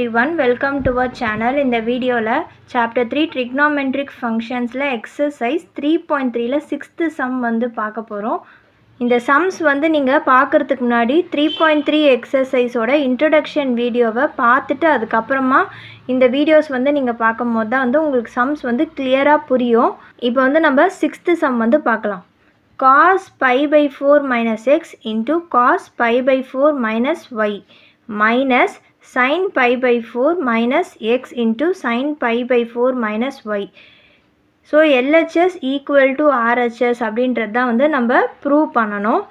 Every everyone welcome to our channel இந்த வீடியோவில் chapter three trigonometric ஃபங்க்ஷன்ஸில் எக்ஸசைஸ் த்ரீ பாயிண்ட் த்ரீல சிக்ஸ்த்து சம் வந்து பார்க்க போகிறோம் இந்த சம்ஸ் வந்து நீங்கள் பார்க்குறதுக்கு முன்னாடி த்ரீ பாயிண்ட் த்ரீ எக்ஸசைஸோட இன்ட்ரடக்ஷன் வீடியோவை பார்த்துட்டு அதுக்கப்புறமா இந்த வீடியோஸ் வந்து நீங்கள் பார்க்கும் போது தான் வந்து உங்களுக்கு சம்ஸ் வந்து கிளியராக புரியும் இப்போ வந்து நம்ம சிக்ஸ்த்து சம் வந்து பார்க்கலாம் cos pi by 4 minus x into cos pi by 4 minus y minus sin pi by 4 minus x into sin pi by 4 minus y so LHS equal to RHS அப்படின்றது தான் வந்து நம்ம ப்ரூவ் பண்ணணும்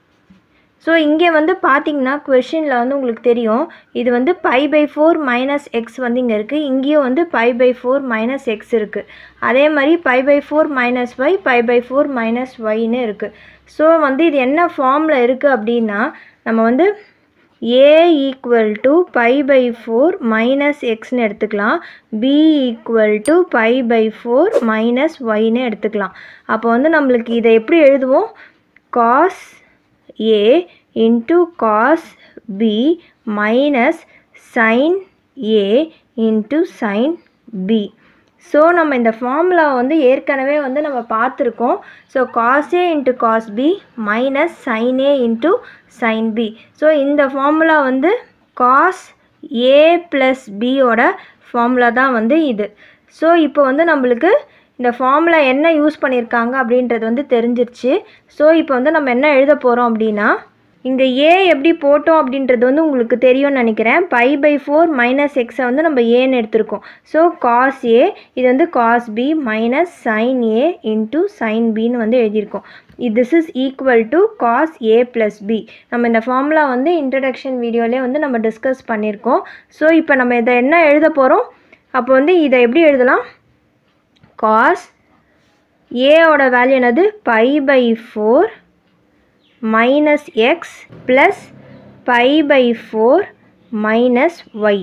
so இங்கே வந்து பார்த்தீங்கன்னா கொஷினில் வந்து உங்களுக்கு தெரியும் இது வந்து pi by four minus x வந்து இங்கே இருக்குது இங்கேயும் வந்து pi by four minus x இருக்குது அதே மாதிரி pi by four minus y pi by four minus ஒய்னு இருக்குது ஸோ வந்து இது என்ன ஃபார்மில் இருக்குது அப்படின்னா நம்ம வந்து A equal to pi by four minus எக்ஸ்னு எடுத்துக்கலாம் B equal to pi by four minus ஒய்னு எடுத்துக்கலாம் அப்போ வந்து நம்மளுக்கு இதை எப்படி எழுதுவோம் cos a into cos b minus sin a into sin b so நம்ம இந்த ஃபார்முலா வந்து ஏற்கனவே வந்து நம்ம பார்த்துருக்கோம் so cos A into cos B minus sine A into sine B so இந்த ஃபார்முலா வந்து காஸ் ஏ ப்ளஸ் பியோட ஃபார்முலா தான் வந்து இது ஸோ இப்போ வந்து நம்மளுக்கு இந்த ஃபார்முலா என்ன யூஸ் பண்ணியிருக்காங்க அப்படின்றது வந்து தெரிஞ்சிருச்சு ஸோ இப்போ வந்து நம்ம என்ன எழுத போகிறோம் அப்படின்னா இங்கே ஏ எப்படி போட்டோம் அப்படின்றது வந்து உங்களுக்கு தெரியும்னு நினைக்கிறேன் பை பை ஃபோர் மைனஸ் எக்ஸை வந்து நம்ம ஏன்னு எடுத்திருக்கோம் ஸோ காஸ் ஏ இது வந்து cos B minus sine A into sine பின்னு வந்து எழுதியிருக்கோம் this is equal to cos A plus B நம்ம இந்த ஃபார்முலா வந்து இன்ட்ரடக்ஷன் வீடியோலேயே வந்து நம்ம டிஸ்கஸ் பண்ணியிருக்கோம் ஸோ இப்போ நம்ம இதை என்ன எழுத போகிறோம் அப்போ வந்து இதை எப்படி எழுதலாம் காஸ் ஏவோட வேல்யூ என்னது pi by four minus x plus pi by four minus y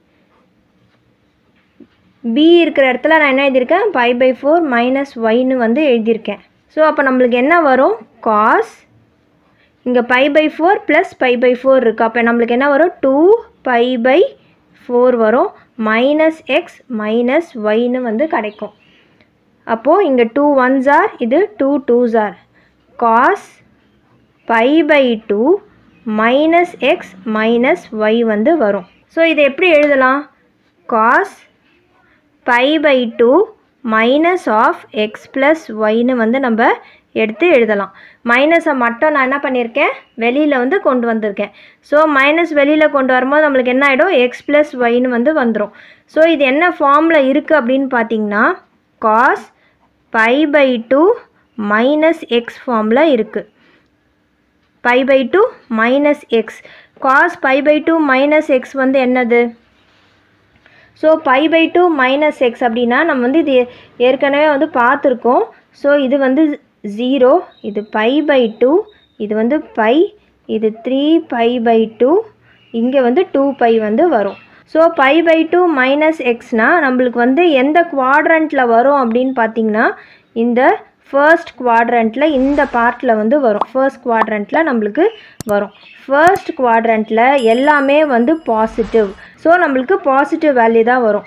B இருக்கிற இடத்துல நான் என்ன எழுதியிருக்கேன் பை பை ஃபோர் மைனஸ் ஒய்னு வந்து எழுதியிருக்கேன் ஸோ அப்போ நம்மளுக்கு என்ன வரும் காஸ் இங்கே pi by four plus pi by four இருக்குது அப்போ நம்மளுக்கு என்ன வரும் டூ பை பை ஃபோர் வரும் மைனஸ் எக்ஸ் மைனஸ் ஒய்னு வந்து கிடைக்கும் அப்போது இங்கே டூ ஒன்ஸ் ஆர் இது two twos are cos pi by two minus x minus y வந்து வரும் ஸோ இதை எப்படி எழுதலாம் cos pi by two minus of x plus ஒய்னு வந்து நம்ம எடுத்து எழுதலாம் மைனஸை மட்டும் நான் என்ன பண்ணியிருக்கேன் வெளியில் வந்து கொண்டு வந்திருக்கேன் ஸோ மைனஸ் வெளியில் கொண்டு வரும்போது நம்மளுக்கு என்ன ஆகிடும் எக்ஸ் ப்ளஸ் ஒய்னு வந்து வந்துடும் ஸோ இது என்ன ஃபார்மில் இருக்குது அப்படின்னு பார்த்தீங்கன்னா cos pi by two minus x ஃபார்மில் இருக்குது pi by two minus x cos pi by two minus x வந்து என்னது so pi by two minus x அப்படின்னா நம்ம வந்து இது ஏற்கனவே வந்து பார்த்துருக்கோம் ஸோ இது வந்து ஜீரோ இது பை பை டூ இது வந்து பை இது த்ரீ பை பை டூ இங்கே வந்து டூ பை வந்து வரும் so pi by two minus எக்ஸ்னால் நம்மளுக்கு வந்து எந்த குவாட்ரண்ட்டில் வரும் அப்படின்னு பார்த்தீங்கன்னா இந்த ஃபர்ஸ்ட் குவாட்ரண்ட்டில் இந்த பார்ட்டில் வந்து வரும் ஃபர்ஸ்ட் குவாட்ரண்ட்டில் நம்மளுக்கு வரும் ஃபர்ஸ்ட் குவாட்ரண்ட்டில் எல்லாமே வந்து பாசிட்டிவ் ஸோ நம்மளுக்கு பாசிட்டிவ் வேல்யூ தான் வரும்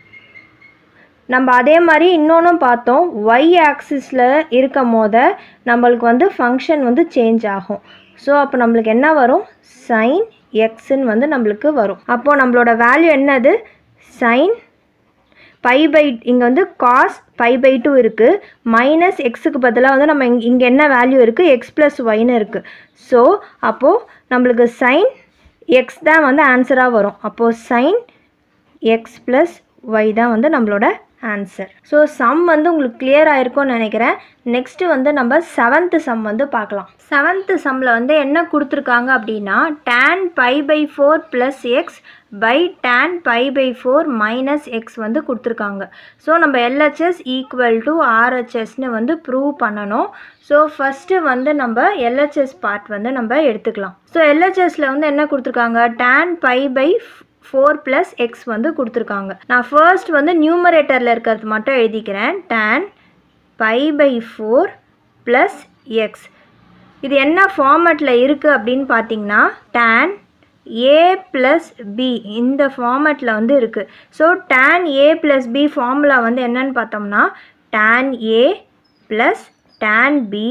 நம்ம அதே மாதிரி இன்னொன்றும் பார்த்தோம் ஒய் ஆக்சிஸில் இருக்கும் போத நம்மளுக்கு வந்து ஃபங்க்ஷன் வந்து சேஞ்ச் ஆகும் ஸோ அப்போ நம்மளுக்கு என்ன வரும் சைன் எக்ஸுன்னு வந்து நம்மளுக்கு வரும் அப்போது நம்மளோட வேல்யூ என்னது சைன் பை பை இங்கே வந்து காஸ் பை பை டூ இருக்குது மைனஸ் எக்ஸுக்கு பதிலாக வந்து நம்ம இங்கே இங்கே என்ன வேல்யூ இருக்குது எக்ஸ் ப்ளஸ் ஒய்னு இருக்குது ஸோ அப்போது நம்மளுக்கு சைன் எக்ஸ் தான் வந்து ஆன்சராக வரும் அப்போது சைன் எக்ஸ் ப்ளஸ் ஒய் தான் வந்து நம்மளோட ஆன்சர் ஸோ சம் வந்து உங்களுக்கு கிளியர் ஆயிருக்கும்னு நினைக்கிறேன் நெக்ஸ்ட்டு வந்து நம்ம செவன்த்து சம் வந்து பார்க்கலாம் செவன்த்து சம்மில் வந்து என்ன கொடுத்துருக்காங்க அப்படின்னா tan pi by four plus x by tan pi by four minus x வந்து கொடுத்துருக்காங்க ஸோ நம்ம எல்ஹெச்எஸ் ஈக்குவல் டு ஆர்ஹெச்எஸ்னு வந்து ப்ரூவ் பண்ணணும் ஸோ ஃபஸ்ட்டு வந்து நம்ம எல்ஹெச்எஸ் பார்ட் வந்து நம்ம எடுத்துக்கலாம் ஸோ எல்ஹெச்எஸில் வந்து என்ன கொடுத்துருக்காங்க tan pi by four plus x வந்து கொடுத்துருக்காங்க நான் ஃபர்ஸ்ட் வந்து நியூமரேட்டரில் இருக்கிறது மட்டும் எழுதிக்கிறேன் tan pi by four plus x இது என்ன ஃபார்மேட்டில் இருக்குது அப்படின்னு பார்த்தீங்கன்னா டேன் ஏ ப்ளஸ் பி இந்த ஃபார்மேட்டில் வந்து இருக்குது so tan A plus B formula வந்து என்னன்னு பார்த்தோம்னா tan A plus tan B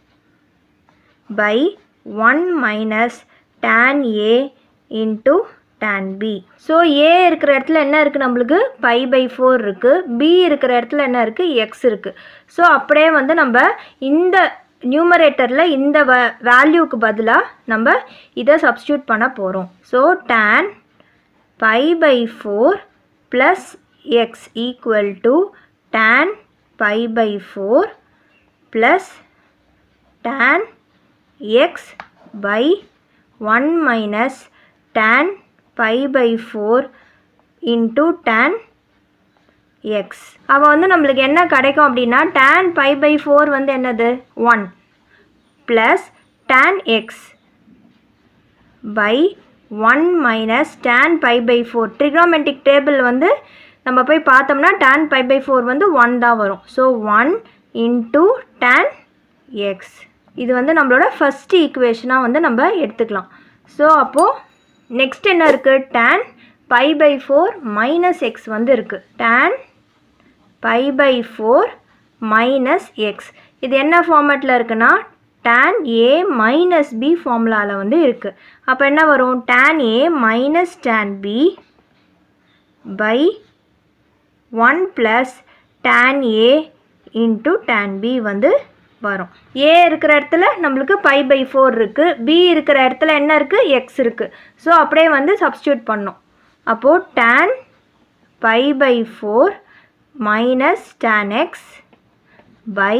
by one minus tan A into tan B so A இருக்கிற இடத்துல என்ன இருக்குது நம்மளுக்கு பை பை ஃபோர் இருக்குது பி இருக்கிற இடத்துல என்ன இருக்குது எக்ஸ் இருக்குது ஸோ அப்படியே வந்து நம்ம இந்த நியூமரேட்டரில் இந்த வ வேல்யூக்கு பதிலாக நம்ம இதை சப்ஸ்டியூட் பண்ண போகிறோம் so tan pi by four plus x equal to tan pi by four plus tan x by one minus tan pi by four into tan x அப்போ வந்து நம்மளுக்கு என்ன கிடைக்கும் அப்படின்னா tan பை பை ஃபோர் வந்து என்னது one plus tan x by one minus tan pi by four trigonometric table வந்து நம்ம போய் பார்த்தோம்னா tan பை பை ஃபோர் வந்து ஒன் தான் வரும் so one into tan x இது வந்து நம்மளோட ஃபஸ்ட்டு ஈக்குவேஷனாக வந்து நம்ம எடுத்துக்கலாம் ஸோ அப்போது நெக்ஸ்ட் என்ன இருக்குது tan pi by four minus x வந்து இருக்குது tan pi by four minus x இது என்ன ஃபார்மேட்டில் இருக்குன்னா tan ஏ மைனஸ் பி ஃபார்முலாவில் வந்து இருக்குது அப்போ என்ன வரும் tan A minus tan B by one plus tan A into tan B வந்து வரும் ஏ இருக்கிற இடத்துல நம்மளுக்கு பை பை ஃபோர் இருக்குது பி இருக்கிற இடத்துல என்ன இருக்குது எக்ஸ் இருக்குது ஸோ அப்படியே வந்து சப்ஸ்டியூட் பண்ணோம் அப்போது tan pi by four minus tan x by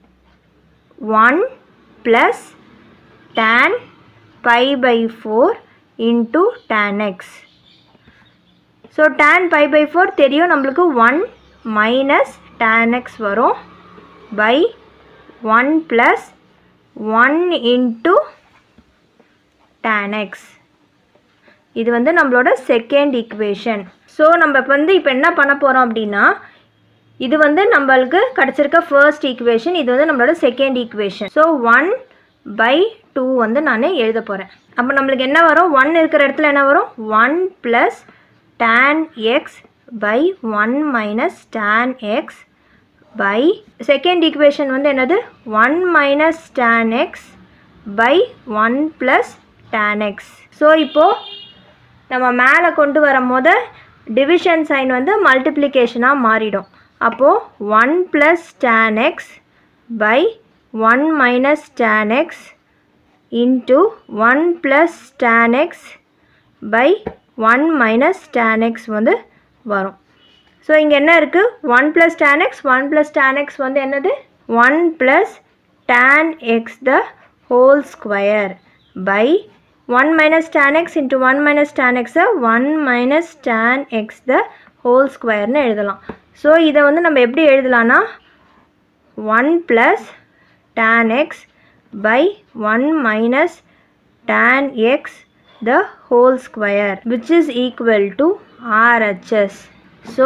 one plus tan pi by four into tan x so tan pi by four தெரியும் நம்மளுக்கு ஒன் மைனஸ் tan எக்ஸ் வரும் by one plus one into tan x இது வந்து நம்மளோட second equation so நம்ம இப்போ வந்து இப்போ என்ன பண்ண போகிறோம் அப்படின்னா இது வந்து நம்மளுக்கு கிடச்சிருக்க ஃபர்ஸ்ட் ஈக்குவேஷன் இது வந்து நம்மளோட second equation so one by two வந்து நான் எழுத போகிறேன் அப்போ நம்மளுக்கு என்ன வரும் ஒன் இருக்கிற இடத்துல என்ன வரும் one plus tan x by one minus tan x by second equation வந்து என்னது one minus tan x by one plus tan x so இப்போது நம்ம மேலே கொண்டு வரும்போது டிவிஷன் சைன் வந்து மல்டிப்ளிகேஷனாக மாறிடும் அப்போது one plus tan x by one minus tan x into one plus tan x by one minus tan x வந்து வரும் ஸோ இங்கே என்ன இருக்குது one plus tan x one plus tan x வந்து என்னது one plus tan x the whole square by one minus tan x into one minus tan எக்ஸை one minus tan x the whole ஸ்கொயர்னு எழுதலாம் so இதை வந்து நம்ம எப்படி எழுதலாம்னா one plus tan x by one minus tan x the whole square which is equal to RHS. So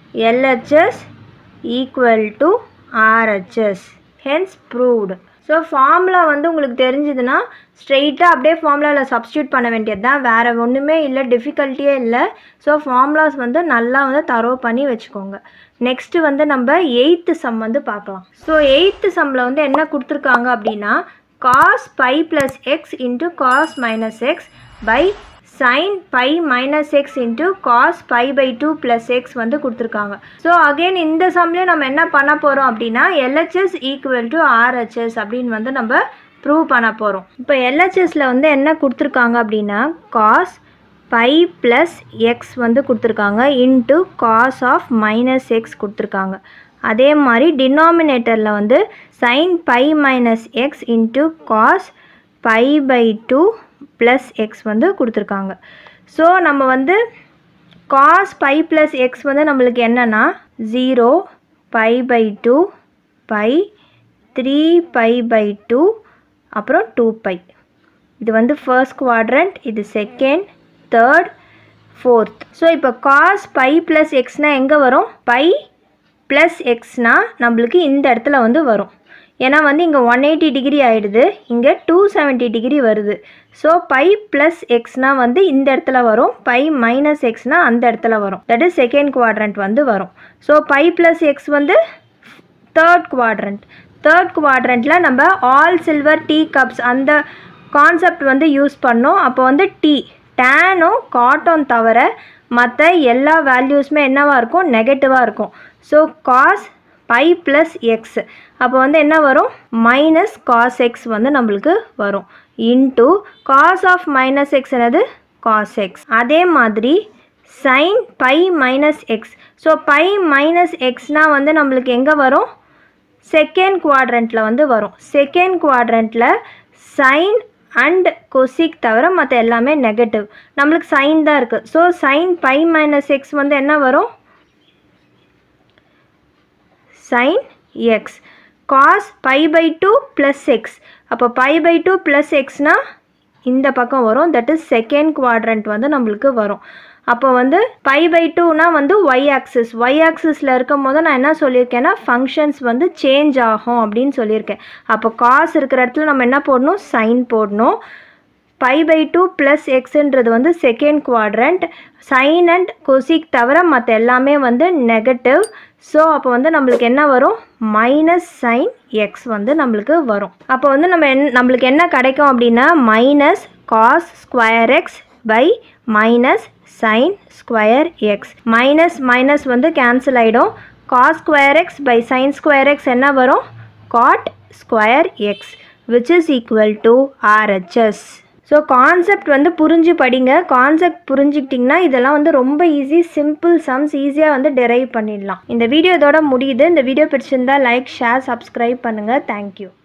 LHS equal to RHS. Hence proved. So formula வந்து உங்களுக்கு தெரிஞ்சதுன்னா ஸ்ட்ரெயிட்டாக அப்படியே ஃபார்முலாவில் சப்ஸ்டியூட் பண்ண வேண்டியது தான் வேறு ஒன்றுமே இல்லை டிஃபிகல்ட்டியே இல்லை ஸோ ஃபார்முலாஸ் வந்து நல்லா வந்து தரோ பண்ணி வச்சுக்கோங்க நெக்ஸ்ட்டு வந்து நம்ம எயித்து சம் வந்து பார்க்கலாம் ஸோ எயித்து சம்மில் வந்து என்ன கொடுத்துருக்காங்க அப்படின்னா cos pi plus x into cos minus x by sin pi minus x into cos pi by 2 plus x வந்து கொடுத்துருக்காங்க ஸோ அகைன் இந்த சம்லேயும் நம்ம என்ன பண்ண போகிறோம் அப்படின்னா LHS ஈக்குவல் டு RHS அப்படின்னு வந்து நம்ம ப்ரூவ் பண்ண போகிறோம் இப்போ எல்ஹெச்எஸில் வந்து என்ன கொடுத்துருக்காங்க அப்படின்னா cos பை ப்ளஸ் எக்ஸ் வந்து கொடுத்துருக்காங்க into cos of minus x கொடுத்துருக்காங்க அதே மாதிரி டினாமினேட்டரில் வந்து sine pi minus x into cos pi by two plus x வந்து கொடுத்துருக்காங்க ஸோ நம்ம வந்து காஸ் பை ப்ளஸ் எக்ஸ் வந்து நம்மளுக்கு என்னென்னா zero pi by two pi three pi by two அப்புறம் டூ பை இது வந்து ஃபர்ஸ்ட் குவாட்ரண்ட் இது செகண்ட் தேர்ட் ஃபோர்த் ஸோ இப்போ காஸ் பை ப்ளஸ் எக்ஸ்னால் எங்கே வரும் பை ப்ளஸ் எக்ஸ்னால் நம்மளுக்கு இந்த இடத்துல வந்து வரும் ஏன்னா வந்து இங்கே ஒன் எயிட்டி டிகிரி ஆகிடுது இங்கே டூ செவன்ட்டி டிகிரி வருது ஸோ பை ப்ளஸ் எக்ஸ்னால் வந்து இந்த இடத்துல வரும் பை மைனஸ் எக்ஸ்னால் அந்த இடத்துல வரும் தட் இஸ் செகண்ட் குவாட்ரண்ட் வந்து வரும் ஸோ பை ப்ளஸ் எக்ஸ் வந்து தேர்ட் குவாட்ரண்ட் தேர்ட் குவாட்ரண்ட்டில் நம்ம ஆல் சில்வர் டீ கப்ஸ் அந்த கான்செப்ட் வந்து யூஸ் பண்ணோம் அப்போ வந்து டீ டேனும் காட்டும் தவிர மற்ற எல்லா வேல்யூஸுமே என்னவாக இருக்கும் நெகட்டிவாக இருக்கும் so cos pi plus x அப்போ வந்து என்ன வரும் மைனஸ் காஸ் எக்ஸ் வந்து நம்மளுக்கு வரும் into cos of minus x என்னது காஸ் எக்ஸ் அதே மாதிரி sine pi minus x so pi minus எக்ஸ்னால் வந்து நம்மளுக்கு எங்கே வரும் செகண்ட் குவாட்ரண்ட்டில் வந்து வரும் செகண்ட் குவாட்ரண்ட்டில் சைன் அண்ட் கொசிக் தவிர மற்ற எல்லாமே நெகட்டிவ் நம்மளுக்கு சைன் தான் இருக்குது so sine pi minus x வந்து என்ன வரும் sine x cos pi by two plus x அப்போ பை பை டூ ப்ளஸ் எக்ஸ்னால் இந்த பக்கம் வரும் தட் இஸ் செகண்ட் குவாட்ரண்ட் வந்து நம்மளுக்கு வரும் அப்போ வந்து பை பை டூனா வந்து ஒய் ஆக்சிஸ் ஒய் ஆக்சிஸில் இருக்கும் போது நான் என்ன சொல்லியிருக்கேன்னா ஃபங்க்ஷன்ஸ் வந்து சேஞ்ச் ஆகும் அப்படின்னு சொல்லியிருக்கேன் அப்போ காஸ் இருக்கிற இடத்துல நம்ம என்ன போடணும் சைன் போடணும் பை பை டூ ப்ளஸ் எக்ஸுன்றது வந்து second quadrant sine and cosec தவிர மற்ற எல்லாமே வந்து நெகட்டிவ் ஸோ அப்போ வந்து நம்மளுக்கு என்ன வரும் மைனஸ் சைன் எக்ஸ் வந்து நம்மளுக்கு வரும் அப்போ வந்து நம்ம என் நம்மளுக்கு என்ன கிடைக்கும் அப்படின்னா minus cos square x by minus sine square x minus minus வந்து கேன்சல் ஆகிடும் cos square x by sine square x என்ன வரும் cot square x which is equal to RHS so concept வந்து புரிஞ்சு படிங்க கான்செப்ட் புரிஞ்சுக்கிட்டிங்கன்னா இதெல்லாம் வந்து ரொம்ப ஈஸி சிம்பிள் சம்ஸ் ஈஸியாக வந்து டெரைவ் பண்ணிடலாம் இந்த வீடியோ இதோட முடியுது இந்த வீடியோ பிடிச்சிருந்தா லைக் ஷேர் சப்ஸ்கிரைப் பண்ணுங்கள் தேங்க்யூ